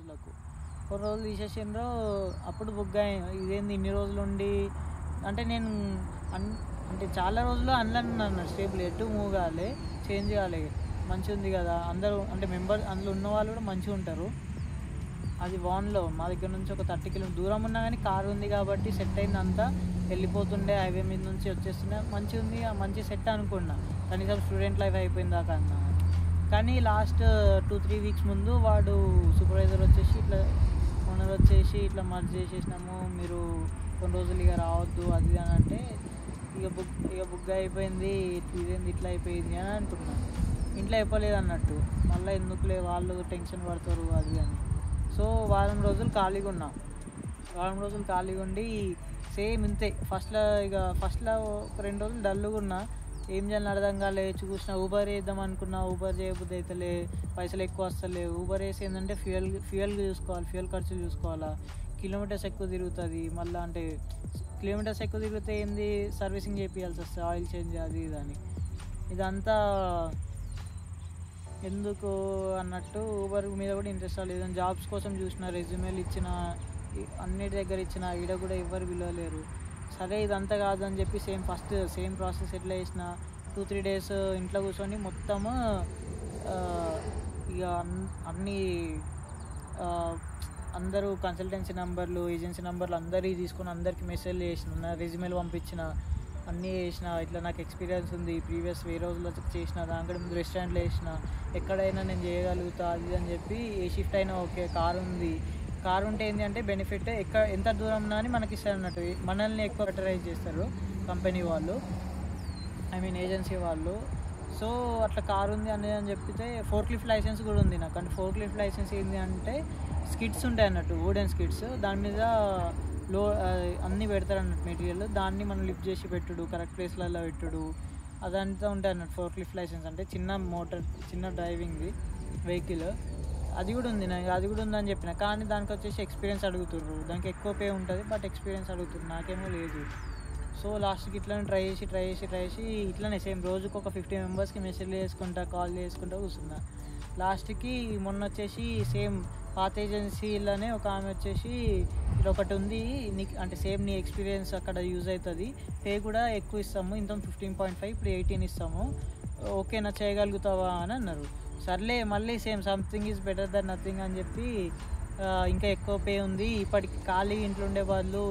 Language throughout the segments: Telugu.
రోజులకు కొన్ని రోజులు తీసేసిండ్రు అప్పుడు బుక్ అయ్యి ఇదేంది ఇన్ని రోజులు ఉండి అంటే నేను అన్ అంటే చాలా రోజులు అందులో ఉన్నాను స్టేబుల్ ఎటు మూవ్ కాలే చేంజ్ కాలే మంచిగా ఉంది కదా అందరూ అంటే మెంబర్ అందులో ఉన్న వాళ్ళు కూడా మంచిగా ఉంటారు అది వాన్లో మా దగ్గర నుంచి ఒక థర్టీ కిలోమీటర్ దూరం ఉన్నా కానీ కారు ఉంది కాబట్టి సెట్ అయింది అంతా వెళ్ళిపోతుండే హైవే మీద నుంచి వచ్చేస్తుండే మంచిగా ఉంది ఆ మంచి సెట్ అనుకున్నా కనీసం స్టూడెంట్ లైఫ్ అయిపోయింది దాకా అన్నా కానీ లాస్ట్ టూ త్రీ వీక్స్ ముందు వాడు సూపర్వైజర్ వచ్చేసి ఇట్లా ఓనర్ వచ్చేసి ఇట్లా మర్జ్ చేసేసినాము మీరు కొన్ని రోజులు ఇక రావద్దు అది ఇది అని అంటే ఇక బుక్ ఇక బుక్ అయిపోయింది ఇదేంది ఇట్లా అయిపోయింది అని అనుకున్నాను ఇంట్లో అయిపోలేదు అన్నట్టు మళ్ళీ ఎందుకులే వాళ్ళు టెన్షన్ పడతారు అది అని సో వారం రోజులు ఖాళీగా ఉన్నాం వారం రోజులు ఖాళీగా ఉండి సేమ్ ఇంతే ఫస్ట్లో ఇక ఫస్ట్లో ఒక రెండు రోజులు డల్గా ఉన్నా ఏం చేయాలని అర్థం కాలే చూసిన ఊబర్ వేద్దాం అనుకున్నా ఊబర్ చేయబుద్ధి అవుతలే పైసలు ఎక్కువ వస్తలే ఊబర్ వేసి ఏంటంటే ఫ్యూయల్ ఫ్యూయల్ చూసుకోవాలి ఫ్యూయల్ ఖర్చు చూసుకోవాలా కిలోమీటర్స్ ఎక్కువ తిరుగుతుంది మళ్ళీ అంటే కిలోమీటర్స్ ఎక్కువ తిరిగితే ఏంది సర్వీసింగ్ చేయించాల్సి వస్తుంది ఆయిల్ చేంజ్ అది ఇది అని ఇదంతా ఎందుకు అన్నట్టు ఊబర్ మీద కూడా ఇంట్రెస్ట్ రాలేదు జాబ్స్ కోసం చూసిన రెజ్యూమేలు ఇచ్చిన ఈ- అన్నిటి దగ్గర ఇచ్చిన ఈడ కూడా ఎవరు విలువలేరు సరే ఇదంతా కాదు అని చెప్పి సేమ్ ఫస్ట్ సేమ్ ప్రాసెస్ ఎట్లా చేసిన టూ త్రీ డేస్ ఇంట్లో కూర్చొని మొత్తము ఆ, ఇక అన్- అన్ని ఆ, అందరూ కన్సల్టెన్సీ నెంబర్లు ఏజెన్సీ నెంబర్లు అందరికీ తీసుకొని అందరికి మెసేజ్ చేసిన నా రెజ్యూమేలు పంపించిన అన్నీ చేసిన ఇట్లా నాకు ఎక్స్పీరియన్స్ ఉంది ప్రీవియస్ వేరే రోజుల్లో చేసిన దానికంటే ముందు రెస్టారెంట్లో చేసిన ఎక్కడైనా నేను చేయగలుగుతా అది ఇది అని చెప్పి ఏ షిఫ్ట్ అయినా ఓకే కార్ ఉంది కార్ ఉంటే ఏంటి అంటే బెనిఫిట్ ఎక్కడ ఎంత దూరం ఉన్నా అని మనకి ఇస్తారు అన్నట్టు మనల్ని ఎక్కువ కటరైజ్ చేస్తారు కంపెనీ వాళ్ళు ఐ మీన్ ఏజెన్సీ వాళ్ళు సో అట్లా కార్ ఉంది అనేది అని చెప్పితే ఫోర్ క్లిఫ్ లైసెన్స్ కూడా ఉంది నాకు అంటే ఫోర్ క్లిఫ్ లైసెన్స్ ఏంటి అంటే స్కిట్స్ ఉంటాయి అన్నట్టు వుడెన్ స్కిట్స్ దాని మీద లో ఆ, అన్నీ పెడతారు అన్నట్టు మెటీరియల్ దాన్ని మనం లిఫ్ట్ చేసి పెట్టుడు కరెక్ట్ ప్లేస్లలో పెట్టుడు అదంతా ఉంటాయి అన్నట్టు ఫోర్ క్లిఫ్ లైసెన్స్ అంటే చిన్న మోటార్ చిన్న డ్రైవింగ్ది వెహికల్ అది కూడా ఉంది నాకు అది కూడా ఉందని చెప్పిన కానీ దానికి వచ్చేసి ఎక్స్పీరియన్స్ అడుగుతుర్రు దానికి ఎక్కువ పే ఉంటుంది బట్ ఎక్స్పీరియన్స్ అడుగుతుర్రు నాకేమో లేదు సో లాస్ట్కి ఇట్లానే ట్రై చేసి ట్రై చేసి ట్రై చేసి ఇట్లానే సేమ్ రోజుకి ఒక ఫిఫ్టీ మెంబర్స్కి మెసేజ్ చేసుకుంటా కాల్ చేసుకుంటా కూర్చున్నా లాస్ట్కి మొన్న వచ్చేసి సేమ్ పాత ఏజెన్సీలోనే ఒక ఆమె వచ్చేసి ఇది ఒకటి ఉంది నీకు అంటే సేమ్ నీ ఎక్స్పీరియన్స్ అక్కడ యూజ్ అవుతుంది పే కూడా ఎక్కువ ఇస్తాము ఇంత ఫిఫ్టీన్ పాయింట్ ఫైవ్ ఇప్పుడు ఎయిటీన్ ఇస్తాము ఓకేనా చేయగలుగుతావా అని అన్నారు సర్లే మళ్ళీ same something is better than nothing అని చెప్పి ఆ, ఇంకా ఎక్కువ పే ఉంది ఇప్పటికి ఖాళీ ఇంట్లో ఉండే బదులు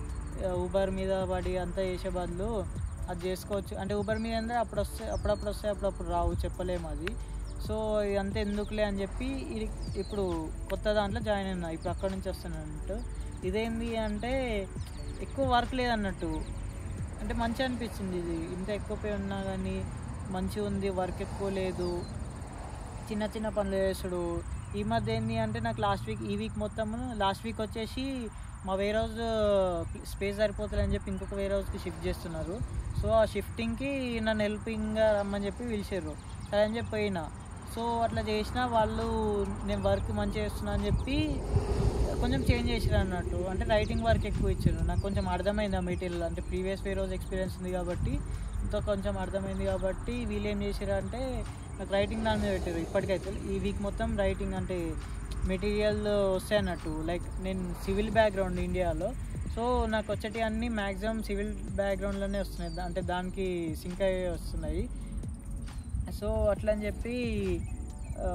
ఊబర్ మీద పడి అంతా చేసే బదులు అది చేసుకోవచ్చు అంటే ఊబర్ మీద అంటే అప్పుడు వస్తే అప్పుడప్పుడు వస్తాయి అప్పుడప్పుడు రావు చెప్పలేము అది సో ఇదంతా ఎందుకులే అని చెప్పి ఇది ఇప్పుడు కొత్త దాంట్లో జాయిన్ అయినా ఇప్పుడు అక్కడ నుంచి వస్తాను అన్నట్టు ఇదేంది అంటే ఎక్కువ వర్క్ లేదన్నట్టు అంటే మంచిగా అనిపించింది ఇది ఇంత ఎక్కువ పే ఉన్నా కానీ మంచిగా ఉంది వర్క్ ఎక్కువ లేదు చిన్న చిన్న పనులు చేసుడు ఈ మధ్య ఏంటి అంటే నాకు లాస్ట్ వీక్ ఈ వీక్ మొత్తం లాస్ట్ వీక్ వచ్చేసి మా వేరే హౌస్ స్పేస్ సరిపోతుంది అని చెప్పి ఇంకొక వేరే హౌస్కి షిఫ్ట్ చేస్తున్నారు సో ఆ షిఫ్టింగ్కి నన్ను హెల్పింగ్గా రమ్మని చెప్పి పిలిచారు సరే అని చెప్పి పోయినా సో అట్లా చేసిన వాళ్ళు నేను వర్క్ మంచిగా చేస్తున్నా అని చెప్పి కొంచెం చేంజ్ చేసారు అన్నట్టు అంటే రైటింగ్ వర్క్ ఎక్కువ ఇచ్చారు నాకు కొంచెం అర్థమైంది ఆ మెటీరియల్ అంటే ప్రీవియస్ వే రోజు ఎక్స్పీరియన్స్ ఉంది కాబట్టి ఇంత కొంచెం అర్థమైంది కాబట్టి వీళ్ళు ఏం చేశారు అంటే నాకు రైటింగ్ దాని మీద పెట్టారు ఇప్పటికైతే ఈ వీక్ మొత్తం రైటింగ్ అంటే మెటీరియల్ వస్తాయి అన్నట్టు లైక్ నేను సివిల్ బ్యాక్గ్రౌండ్ ఇండియాలో సో నాకు వచ్చేటి అన్నీ మ్యాక్సిమం సివిల్ బ్యాక్గ్రౌండ్లోనే వస్తున్నాయి దా- అంటే దానికి సింక్ అయ్యి వస్తున్నాయి సో అట్లా అని చెప్పి ఆ,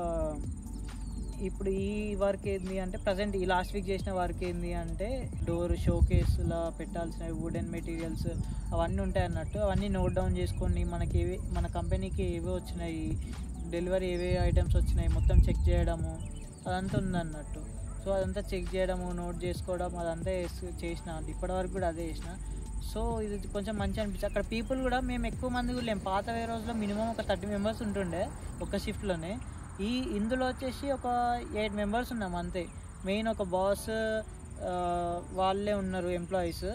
ఇప్పుడు ఈ వర్క్ ఏంది అంటే ప్రజెంట్ ఈ లాస్ట్ వీక్ చేసిన వర్క్ ఏంది అంటే డోర్ షో కేసులా పెట్టాల్సిన వుడెన్ మెటీరియల్స్ అవన్నీ ఉంటాయి అన్నట్టు అవన్నీ నోట్ డౌన్ చేసుకొని మనకి ఏవి మన కంపెనీకి ఏవి వచ్చినాయి డెలివరీ ఏవే ఐటమ్స్ వచ్చినాయి మొత్తం చెక్ చేయడము అదంతా ఉందన్నట్టు సో అదంతా చెక్ చేయడము నోట్ చేసుకోవడం అదంతా చేసి- చేసిన ఇప్పటివరకు కూడా అదే చేసిన సో ఇది కొంచెం మంచి అనిపించింది అక్కడ పీపుల్ కూడా మేము ఎక్కువ మంది కూడా లేం పాత వే రోజులో మినిమం ఒక థర్టీ మెంబర్స్ ఉంటుండే ఒక షిఫ్ట్లోనే ఈ ఇందులో వచ్చేసి ఒక ఎయిట్ మెంబర్స్ ఉన్నాం అంతే మెయిన్ ఒక బాస్ వాళ్ళే ఉన్నారు ఎంప్లాయీస్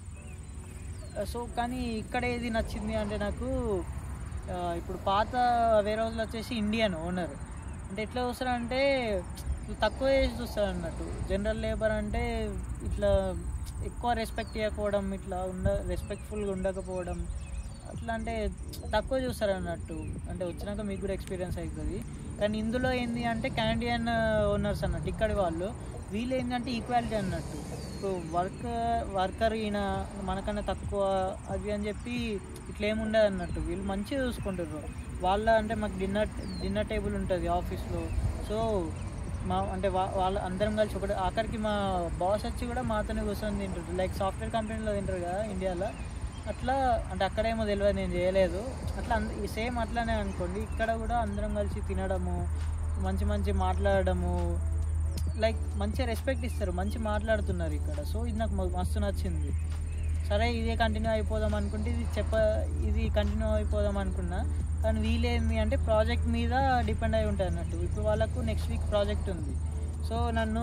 సో కానీ ఇక్కడ ఏది నచ్చింది అంటే నాకు ఆ, ఇప్పుడు పాత వేరే రోజులు వచ్చేసి ఇండియన్ ఓనర్ అంటే ఎట్లా చూస్తారంటే తక్కువ చేసి చూస్తారు అన్నట్టు జనరల్ లేబర్ అంటే ఇట్లా ఎక్కువ రెస్పెక్ట్ ఇవ్వకపోవడం ఇట్లా ఉండ రెస్పెక్ట్ఫుల్గా ఉండకపోవడం అట్లా అంటే తక్కువ చూస్తారు అన్నట్టు అంటే వచ్చినాక మీకు కూడా ఎక్స్పీరియన్స్ అవుతుంది కానీ ఇందులో ఏంది అంటే కెనడియన్ ఓనర్స్ అన్నట్టు ఇక్కడి వాళ్ళు వీళ్ళు ఏంటంటే ఈక్వాలిటీ అన్నట్టు ఇప్పుడు వర్క్ వర్కర్ ఈయన మనకన్నా తక్కువ అది అని చెప్పి ఇట్లా ఏముండదు అన్నట్టు వీళ్ళు మంచిగా చూసుకుంటారు వాళ్ళ అంటే మాకు డిన్నర్ డిన్నర్ టేబుల్ ఉంటుంది ఆఫీస్లో సో మా అంటే వా- వాళ్ళ అందరం కలిసి ఒకటి ఆఖరికి మా బాస్ వచ్చి కూడా మాతోనే కూర్చొని తింటారు లైక్ సాఫ్ట్వేర్ కంపెనీలో తింటారు కదా ఇండియాలో అట్లా అంటే అక్కడేమో తెలియదు నేను చేయలేదు అట్లా సేమ్ అట్లానే అనుకోండి ఇక్కడ కూడా అందరం కలిసి తినడము మంచి మంచి మాట్లాడడము లైక్ మంచి రెస్పెక్ట్ ఇస్తారు మంచి మాట్లాడుతున్నారు ఇక్కడ సో ఇది నాకు మ- మస్తు నచ్చింది సరే ఇదే కంటిన్యూ అయిపోదాం అనుకుంటే ఇది చెప్ప ఇది కంటిన్యూ అయిపోదాం అనుకున్నా కానీ వీలేంది అంటే ప్రాజెక్ట్ మీద డిపెండ్ అయి ఉంటుంది అన్నట్టు ఇప్పుడు వాళ్ళకు నెక్స్ట్ వీక్ ప్రాజెక్ట్ ఉంది సో నన్ను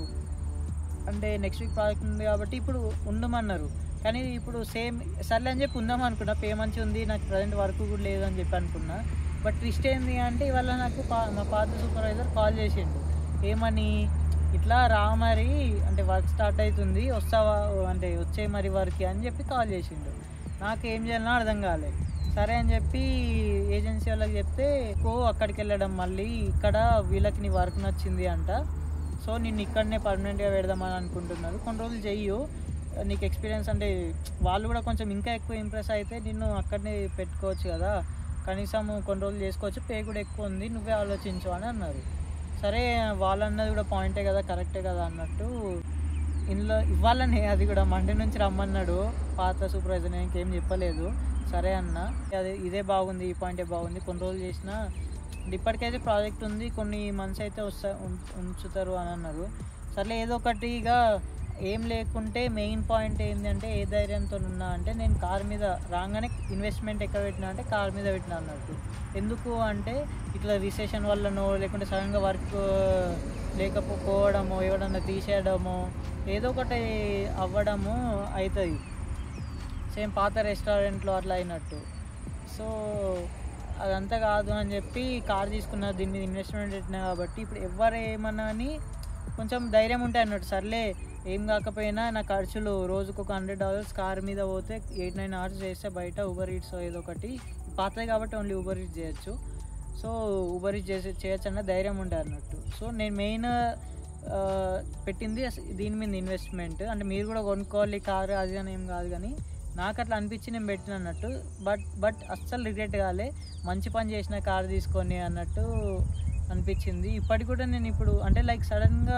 అంటే నెక్స్ట్ వీక్ ప్రాజెక్ట్ ఉంది కాబట్టి ఇప్పుడు ఉండమన్నారు కానీ ఇప్పుడు సేమ్ సర్లే అని చెప్పి ఉందాం అనుకున్నా పే మంచి ఉంది నాకు ప్రజెంట్ వర్క్ కూడా లేదు అని చెప్పి అనుకున్నా బట్ ట్విస్ట్ ఏంది అంటే ఇవాళ నాకు పా- మా పాత సూపర్వైజర్ కాల్ చేసిండు ఏమని ఇట్లా రా మరి అంటే వర్క్ స్టార్ట్ అవుతుంది వస్తావా అంటే వచ్చే మరి వర్క్ అని చెప్పి కాల్ చేసిండు నాకు ఏం చేయాలనో అర్థం కాలే సరే అని చెప్పి ఏజెన్సీ వాళ్ళకి చెప్తే ఓ అక్కడికి వెళ్ళడం మళ్ళీ ఇక్కడ వీళ్ళకి నీ వర్క్ నచ్చింది అంట సో నిన్ను ఇక్కడనే పర్మనెంట్గా పెడదామని అనుకుంటున్నారు కొన్ని రోజులు చెయ్యు నీకు ఎక్స్పీరియన్స్ అంటే వాళ్ళు కూడా కొంచెం ఇంకా ఎక్కువ ఇంప్రెస్ అయితే నిన్ను అక్కడనే పెట్టుకోవచ్చు కదా కనీసం కొన్ని రోజులు చేసుకోవచ్చు పే కూడా ఎక్కువ ఉంది నువ్వే ఆలోచించు అని అన్నారు సరే వాళ్ళు అన్నది కూడా పాయింటే కదా కరెక్టే కదా అన్నట్టు ఇందులో ఇవ్వాలనే అది కూడా మండే నుంచి రమ్మన్నాడు పాత సూపర్వైజర్ నేను ఇంకేం చెప్పలేదు సరే అన్న అదే ఇదే బాగుంది ఈ పాయింటే బాగుంది కొన్ని రోజులు చేసిన ఇప్పటికైతే ప్రాజెక్ట్ ఉంది కొన్ని మంత్స్ అయితే వస్తా ఉం- ఉంచుతారు అని అన్నారు సర్లే ఏదో ఒకటి ఇక ఏం లేకుంటే మెయిన్ పాయింట్ ఏంటంటే ఏ ధైర్యంతో ఉన్నా అంటే నేను కార్ మీద రాగానే ఇన్వెస్ట్మెంట్ ఎక్కడ పెట్టినా అంటే కార్ మీద పెట్టినా అన్నట్టు ఎందుకు అంటే ఇట్లా రిసెషన్ వల్లనో లేకుంటే సడన్గా వర్క్ లేకపోవడమో ఎవడన్నా తీసేయడమో ఏదో ఒకటి అవ్వడము అవుతుంది సేమ్ పాత రెస్టారెంట్లో అట్లా అయినట్టు సో అదంతా కాదు అని చెప్పి కార్ తీసుకున్న దీని మీద ఇన్వెస్ట్మెంట్ పెట్టినా కాబట్టి ఇప్పుడు ఎవరు ఏమన్నా అని కొంచెం ధైర్యం ఉంటాయి అన్నట్టు సర్లే ఏం కాకపోయినా నా ఖర్చులు రోజుకు ఒక హండ్రెడ్ డాలర్స్ కార్ మీద పోతే ఎయిట్ నైన్ అవర్స్ చేస్తే బయట ఊబర్ ఈట్స్ ఏదో ఒకటి పాతది కాబట్టి ఓన్లీ ఊబర్ ఈట్స్ చేయొచ్చు సో ఊబర్ ఈట్స్ చేసి చేయొచ్చు అన్న ధైర్యం ఉంటుంది అన్నట్టు సో నేను మెయిన్ పెట్టింది అస- దీని మీద ఇన్వెస్ట్మెంట్ అంటే మీరు కూడా కొనుక్కోవాలి కారు అది అని ఏం కాదు కానీ నాకు అట్లా అనిపించి నేను పెట్టిన అన్నట్టు బట్ బట్ అస్సలు రిగ్రెట్ కాలే మంచి పని చేసిన కారు తీసుకొని అన్నట్టు అనిపించింది ఇప్పటికి కూడా నేను ఇప్పుడు అంటే లైక్ సడన్గా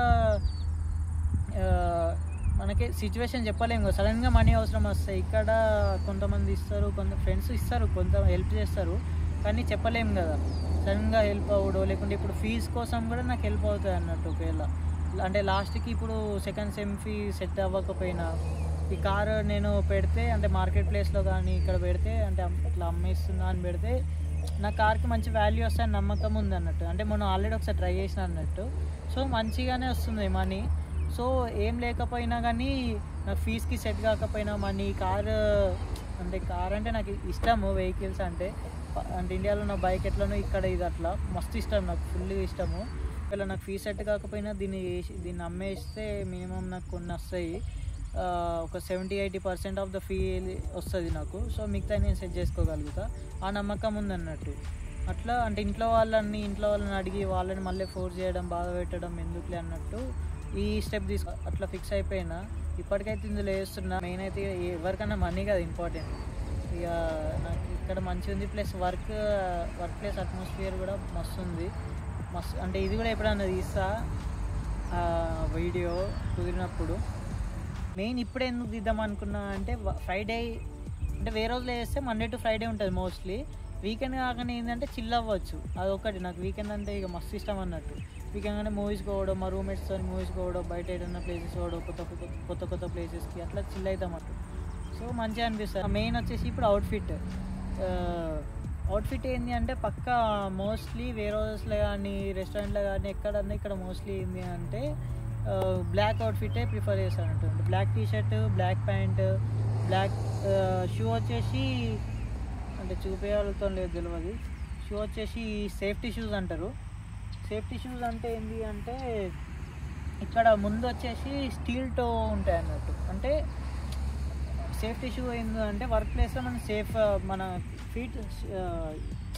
మనకి సిచ్యువేషన్ చెప్పలేము కదా సడన్గా మనీ అవసరం వస్తాయి ఇక్కడ కొంతమంది ఇస్తారు కొంత ఫ్రెండ్స్ ఇస్తారు కొంత హెల్ప్ చేస్తారు కానీ చెప్పలేము కదా సడన్గా హెల్ప్ అవ్వడం లేకుంటే ఇప్పుడు ఫీజు కోసం కూడా నాకు హెల్ప్ అవుతుంది అన్నట్టు ఒకవేళ అంటే లాస్ట్కి ఇప్పుడు సెకండ్ సెమ్ ఫీ సెట్ అవ్వకపోయినా ఈ కారు నేను పెడితే అంటే మార్కెట్ ప్లేస్లో కానీ ఇక్కడ పెడితే అంటే అమ్- ఇట్లా అమ్మేస్తున్నా అని పెడితే నా కార్కి మంచి వాల్యూ వస్తాయని నమ్మకం ఉంది అన్నట్టు అంటే మనం ఆల్రెడీ ఒకసారి ట్రై చేసిన అన్నట్టు సో మంచిగానే వస్తుంది మనీ సో ఏం లేకపోయినా కానీ నాకు ఫీజ్కి సెట్ కాకపోయినా మనీ కార్ అంటే కార్ అంటే నాకు ఇష్టము వెహికల్స్ అంటే ప- అంటే ఇండియాలో నా బైక్ ఎట్లనో ఇక్కడ ఇది అట్లా మస్తు ఇష్టం నాకు ఫుల్ ఇష్టము ఒకవేళ నాకు ఫీజ్ సెట్ కాకపోయినా దీన్ని వేసి- దీన్ని అమ్మేస్తే మినిమం నాకు కొన్ని వస్తాయి ఆ, ఒక seventy eighty percent of the fee వస్తుంది నాకు సో మిగతా నేను సెట్ చేసుకోగలుగుతా ఆ నమ్మకం ఉందన్నట్టు అట్లా అంటే ఇంట్లో వాళ్ళని ఇంట్లో వాళ్ళని అడిగి వాళ్ళని మళ్ళీ ఫోర్స్ చేయడం బాధ పెట్టడం ఎందుకులే అన్నట్టు ఈ స్టెప్ తీసుకో అట్లా ఫిక్స్ అయిపోయినా ఇప్పటికైతే ఇందులో వేస్తున్నా మెయిన్ అయితే ఎవరికన్నా మనీ కదా ఇంపార్టెంట్ ఇక నాకు ఇక్కడ మంచిగా ఉంది plus work workplace atmosphere కూడా మస్తు ఉంది మస్తు అంటే ఇది కూడా ఎప్పుడన్నా తీస్తా ఆ, వీడియో కుదిరినప్పుడు మెయిన్ ఇప్పుడే ఎందుకు తీద్దాం అనుకున్నా అంటే ఫ్రైడే అంటే వేరే రోజులు వేస్తే మండే టు ఫ్రైడే ఉంటుంది మోస్ట్లీ వీకెండ్ కాగానే ఏంటంటే చిల్ అవ్వచ్చు అదొకటి నాకు వీకెండ్ అంటే ఇక మస్తు ఇష్టం అన్నట్టు వీకెండ్ కానీ మూవీస్ పోవడం మా రూమ్మేట్స్తో మూవీస్ పోవడం బయట ఏదైనా ప్లేసెస్ పోవడం కొత్త కొత్త కొత్త కొత్త ప్లేసెస్కి అట్లా చిల్ అవుతాం అట్టు సో మంచిగా అనిపిస్తుంది మెయిన్ వచ్చేసి ఇప్పుడు అవుట్ఫిట్ అవుట్ఫిట్ ఏంటి అంటే పక్క మోస్ట్లీ వేరే హౌసెస్లో కానీ రెస్టారెంట్లో కానీ ఎక్కడన్నా ఇక్కడ మోస్ట్లీ ఏంటి అంటే బ్లాక్ అవుట్ఫిటే ప్రిఫర్ చేస్తాను black T shirt black pant black shoe వచ్చేసి అంటే చూపేయాలతో లేదు తెలియదు షూ వచ్చేసి సేఫ్టీ షూస్ అంటారు సేఫ్టీ షూస్ అంటే ఏంటి అంటే ఇక్కడ ముందు వచ్చేసి స్టీల్ టో ఉంటాయి అన్నట్టు అంటే సేఫ్టీ షూ ఏంది అంటే వర్క్ ప్లేస్లో మనం సేఫ్ మన ఫీట్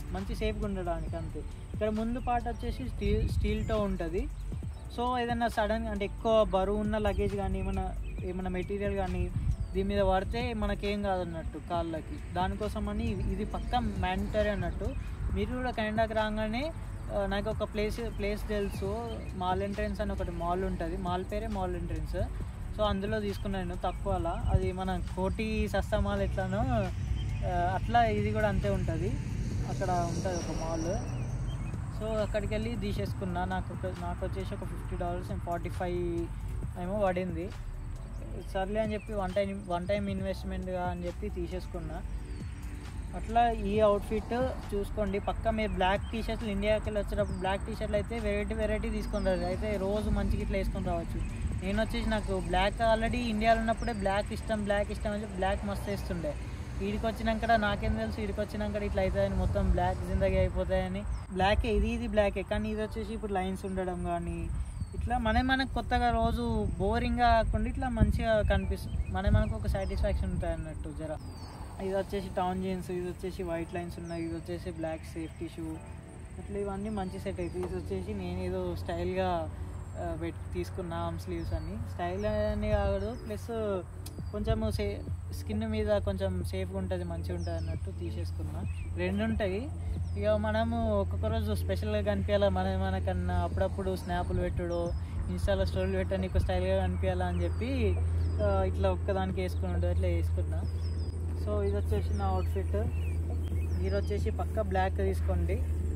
మంచి సేఫ్గా ఉండడానికి అంతే ఇక్కడ ముందు పార్ట్ వచ్చేసి స్టీల్ స్టీల్తో ఉంటుంది సో ఏదైనా సడన్ అంటే ఎక్కువ బరువు ఉన్న లగేజ్ కానీ ఏమైనా ఏమైనా మెటీరియల్ కానీ దీని మీద పడితే మనకేం కాదన్నట్టు కాళ్ళకి దానికోసం అని ఇది- ఇది పక్క మ్యాండటరీ అన్నట్టు మీరు కూడా కెనడాకి రాగానే ఆ, నాకు ఒక ప్లేస్ ప్లేస్ తెలుసు మాల్ ఎంట్రెన్స్ అని ఒకటి మాల్ ఉంటుంది మాల్ పేరే మాల్ ఎంట్రెన్స్ సో అందులో తీసుకున్నాను తక్కువలా అది మన కోటి సస్తా మాల్ ఎట్లానో ఆ, అట్లా ఇది కూడా అంతే ఉంటుంది అక్కడ ఉంటుంది ఒక మాల్ సో అక్కడికి వెళ్ళి తీసేసుకున్నా నాకు ఒక- నాకు వచ్చేసి ఒక fifty dollars and forty five ఏమో పడింది సర్లే అని చెప్పి వన్ టైం వన్ టైం ఇన్వెస్ట్మెంట్గా అని చెప్పి తీసేసుకున్నా అట్లా ఈ అవుట్ఫిట్ చూసుకోండి పక్క మీరు బ్లాక్ టీ షర్ట్లు ఇండియాకి వెళ్ళి వచ్చేటప్పుడు బ్లాక్ టీ షర్ట్లు అయితే వెరైటీ వెరైటీ తీసుకొని రాదు అయితే రోజు మంచిగా ఇట్లా వేసుకొని రావచ్చు నేను వచ్చేసి నాకు బ్లాక్ ఆల్రెడీ ఇండియాలో ఉన్నప్పుడే బ్లాక్ ఇష్టం బ్లాక్ ఇష్టం అని చెప్పి బ్లాక్ మస్తు వేస్తుండే వీడికి వచ్చినాక నాకేం తెలుసు వీడికి వచ్చినాక ఇట్లా అవుతాయని మొత్తం బ్లాక్ జిందగీ అయిపోతాయని బ్లాక్ ఇది ఇది బ్లాకే కానీ ఇది వచ్చేసి ఇప్పుడు లైన్స్ ఉండడం కానీ ఇట్లా మన మనకు కొత్తగా రోజు బోరింగ్గా కాకుండా ఇట్లా మంచిగా కనిపిస్తుంది మన మనకు ఒక సాటిస్ఫాక్షన్ ఉంటుంది అన్నట్టు జర ఇది వచ్చేసి టౌన్ జీన్స్ ఇది వచ్చేసి వైట్ లైన్స్ ఉన్నాయి ఇది వచ్చేసి బ్లాక్ సేఫ్టీ షూ అట్లా ఇవన్నీ మంచి సెట్ అవుతాయి ఇది వచ్చేసి నేను ఏదో స్టైల్గా పెట్టి తీసుకున్న ఆర్మ్ స్లీవ్స్ అని స్టైల్ అని కాదు ప్లస్ కొంచెం సే స్కిన్ మీద కొంచెం సేఫ్గా ఉంటుంది మంచిగా ఉంటుంది అన్నట్టు తీసేసుకున్నా రెండు ఉంటాయి ఇక మనము ఒక్కొక్క రోజు స్పెషల్గా కనిపించాలా మన మనకన్నా అప్పుడప్పుడు స్నాపులు పెట్టుడు ఇన్స్టాలో స్టోరీలు పెట్టా నీకు స్టైల్గా కనిపించాలా అని చెప్పి ఆ, ఇట్లా ఒక్కదానికి వేసుకుని ఉంటుంది అట్లా వేసుకున్నా సో ఇది వచ్చేసి నా అవుట్ఫిట్ మీరు వచ్చేసి పక్క బ్లాక్ తీసుకోండి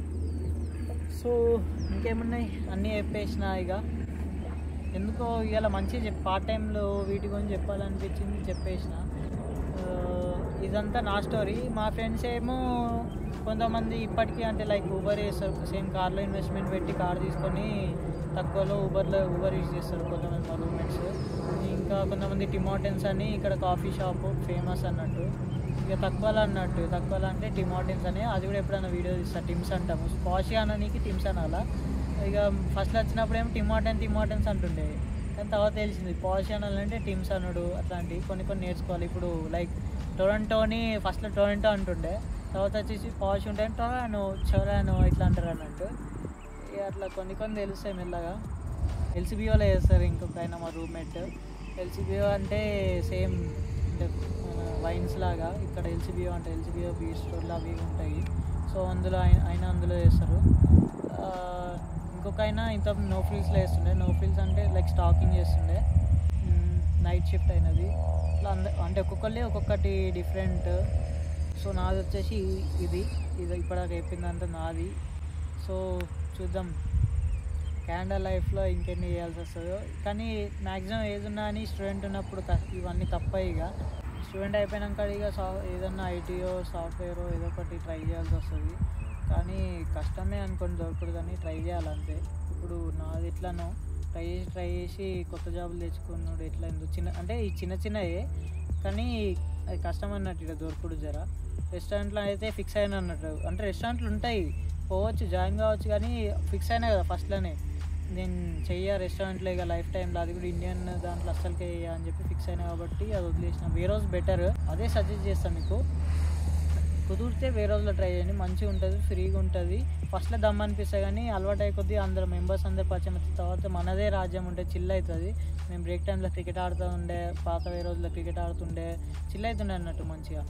సో ఇంకేమున్నాయి అన్నీ చెప్పేసిన ఇక ఎందుకో ఇవాళ మంచిగా చెప్పి పార్ట్ టైంలో వీటి గురించి చెప్పాలనిపించింది చెప్పేసిన ఆ, ఇదంతా నా స్టోరీ మా ఫ్రెండ్స్ ఏమో కొంతమంది ఇప్పటికీ అంటే లైక్ ఊబర్ చేస్తారు సేమ్ కార్లో ఇన్వెస్ట్మెంట్ పెట్టి కార్ తీసుకొని తక్కువలో ఊబర్లో ఊబర్ యూజ్ చేస్తారు కొంతమంది మా రూమ్మేట్స్ ఇంకా కొంతమంది టిమోటెన్స్ అని ఇక్కడ కాఫీ షాప్ ఫేమస్ అన్నట్టు ఇక తక్కువలో అన్నట్టు తక్కువలో అంటే టిమోటెన్స్ అని అది కూడా ఎప్పుడైనా వీడియో తీస్తారు టిమ్స్ అంటాము స్పాషి అననీకి టిమ్స్ అనాలా ఇక ఫస్ట్ వచ్చినప్పుడు ఏమో టిమాటన్ టిమాటన్స్ అంటుండే కానీ తర్వాత తెలిసింది పాష్ అనాలంటే టిమ్స్ అనుడు అట్లాంటివి కొన్ని కొన్ని నేర్చుకోవాలి ఇప్పుడు లైక్ టొరంటోని ఫస్ట్లో టొరంటో అంటుండే తర్వాత వచ్చేసి పాష్ ఉంటే టొరానో చొరానో ఇట్లా అంటారు అన్నట్టు ఇక అట్లా కొన్ని కొన్ని తెలుస్తాయి మెల్లగా ఎల్సిబిఓలో చేస్తారు ఇంకొక ఆయన మా రూమ్మేట్ ఎల్సిబిఓ అంటే సేమ్ అంటే మన వైన్స్ లాగా ఇక్కడ ఎల్సిబిఓ అంటే ఎల్సిబిఓ బీర్ స్టోర్లు అవి ఇవి ఉంటాయి సో అందులో ఆయన ఆయన అందులో చేస్తారు ఆ, ఇంకొక ఆయన ఇంత నో ఫ్రిల్స్లో వేస్తుండే నో ఫ్రిల్స్ అంటే లైక్ స్టాకింగ్ చేస్తుండే నైట్ షిఫ్ట్ అయినది ఇట్లా అంద అంటే ఒక్కొక్కళ్ళే ఒక్కొక్కటి డిఫరెంట్ సో నాది వచ్చేసి ఇది ఇది ఇప్పటిదాకా చెప్పిందంతా నాది సో చూద్దాం కెనడా లైఫ్లో ఇంకెన్ని చేయాల్సి వస్తుందో కానీ మ్యాక్సిమం ఏది ఉన్నా అని స్టూడెంట్ ఉన్నప్పుడు క- ఇవన్నీ తప్ప ఇక స్టూడెంట్ అయిపోయినాక ఇక సా ఏదన్నా ఐటీఓ సాఫ్ట్వేర్ ఏదో ఒకటి ట్రై చేయాల్సి వస్తుంది కానీ కష్టమే అనుకొని దొరకదు కానీ ట్రై చేయాలంతే ఇప్పుడు నాది ఎట్లానో ట్రై చేసి ట్రై చేసి కొత్త జాబులు తెచ్చుకున్నాడు ఎట్లా ఎందుకు చిన్న అంటే ఈ చిన్న చిన్నయే కానీ అది కష్టం అన్నట్టు ఇక్కడ దొరకడు జర రెస్టారెంట్లో అయితే ఫిక్స్ అయిన అన్నట్టు అంటే రెస్టారెంట్లు ఉంటాయి పోవచ్చు జాయిన్ కావచ్చు కానీ ఫిక్స్ అయినా కదా ఫస్ట్లోనే నేను చెయ్య రెస్టారెంట్లో ఇక లైఫ్ టైంలో అది కూడా ఇండియన్ దాంట్లో అస్సలకే చెయ్య అని చెప్పి ఫిక్స్ అయినా కాబట్టి అది వదిలేసిన వే రోజు బెటర్ అదే సజెస్ట్ చేస్తాను మీకు కుదిరితే వేరే రోజులో ట్రై చేయండి మంచిగా ఉంటుంది ఫ్రీగా ఉంటుంది ఫస్ట్లో దమ్ అనిపిస్తుంది కానీ అలవాటు అయ్యే కొద్దీ అందరు మెంబర్స్ అందరు పరిచయం వచ్చిన తర్వాత మనదే రాజ్యం ఉంటే చిల్ అవుతుంది మేము బ్రేక్ టైంలో క్రికెట్ ఆడుతూ ఉండే పాత వేరే రోజుల్లో క్రికెట్ ఆడుతుండే చిల్ అవుతుండే అన్నట్టు మంచిగా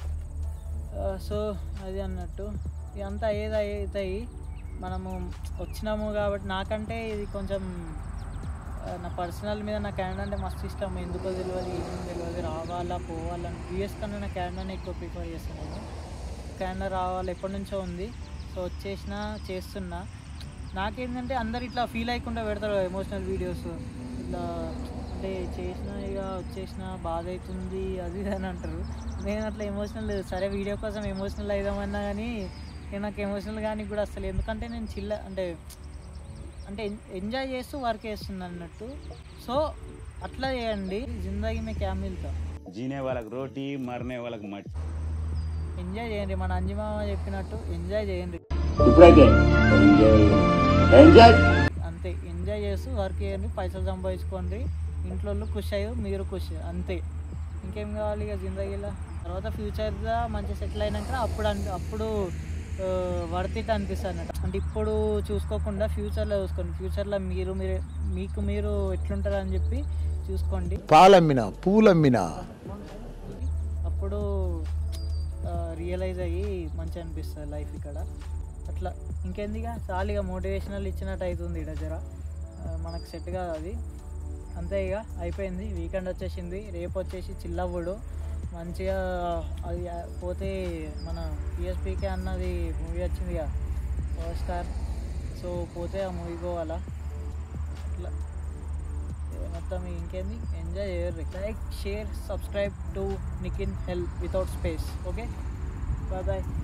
సో అది అన్నట్టు ఇదంతా ఏది అవుతాయి మనము వచ్చినాము కాబట్టి నాకంటే ఇది కొంచెం ఆ, నా పర్సనల్ మీద నాకు కెనడా అంటే మస్తు ఇష్టం ఎందుకో తెలియదు ఏమో తెలియదు రావాలా పోవాలని యూఎస్ కన్నా నా కెనడానే ఎక్కువ ప్రిఫర్ చేస్తాను నేను కెనడా రావాలి ఎప్పటి నుంచో ఉంది సో వచ్చేసిన చేస్తున్నా నాకేంటంటే అందరు ఇట్లా ఫీల్ అయ్యకుండా పెడతారు ఎమోషనల్ వీడియోస్ ఇట్లా అంటే చేసిన ఇక వచ్చేసిన బాధ అవుతుంది అది ఇది అని అంటారు నేను అట్లా ఎమోషనల్ లేదు సరే వీడియో కోసం ఎమోషనల్ అయిదామన్నా కానీ నేను నాకు ఎమోషనల్ కానీ కూడా అసలు ఎందుకంటే నేను చిల్ల అంటే అంటే ఎంజాయ్ చేస్తూ వర్క్ చేస్తుంది అన్నట్టు సో అట్లా చేయండి జిందగీ మే క్యా మిల్తా जीने वाला को रोटी मरने वाला को मट ఎంజాయ్ చేయండి మన అంజిమామ చెప్పినట్టు ఎంజాయ్ చేయండి ఇప్పుడైతే ఎంజాయ్ ఎంజాయ్ అంతే ఎంజాయ్ చేస్తూ వర్క్ చేయండి పైసలు సంపాదించుకోండి ఇంట్లో వాళ్ళు ఖుషి అయ్యి మీరు ఖుషి అంతే ఇంకేం కావాలి ఇక జిందగీలో తర్వాత ఫ్యూచర్గా మంచిగా సెటిల్ అయినాక అప్పుడు అన్- అప్పుడు వర్త్ ఇట్ అనిపిస్తుంది అన్నట్టు అంటే ఇప్పుడు చూసుకోకుండా ఫ్యూచర్లో చూసుకోండి ఫ్యూచర్లో మీరు మీరు మీకు మీరు ఎట్లుంటారు అని చెప్పి చూసుకోండి పాలమ్మిన పూలమ్మిన అప్పుడు రియలైజ్ అయ్యి మంచి అనిపిస్తుంది లైఫ్ ఇక్కడ అట్లా ఇంకెందుగా చాలీగా మోటివేషనల్ ఇచ్చినట్టు అవుతుంది ఇక్కడ జర ఆ, మనకు సెట్ కాదు అది అంతే ఇక అయిపోయింది వీకెండ్ వచ్చేసింది రేపు వచ్చేసి చిల్లవ్వుడు మంచిగా అది ఆ, పోతే మన పిఎస్పీకే అన్నది మూవీ వచ్చింది ఇక పవర్ స్టార్ సో పోతే ఆ మూవీ పోవాలా అట్లా ఏ మొత్తం ఇంకేంది ఎంజాయ్ చేయరు లైక్ షేర్ సబ్స్క్రైబ్ టు నికిన్ help without space okay bye bye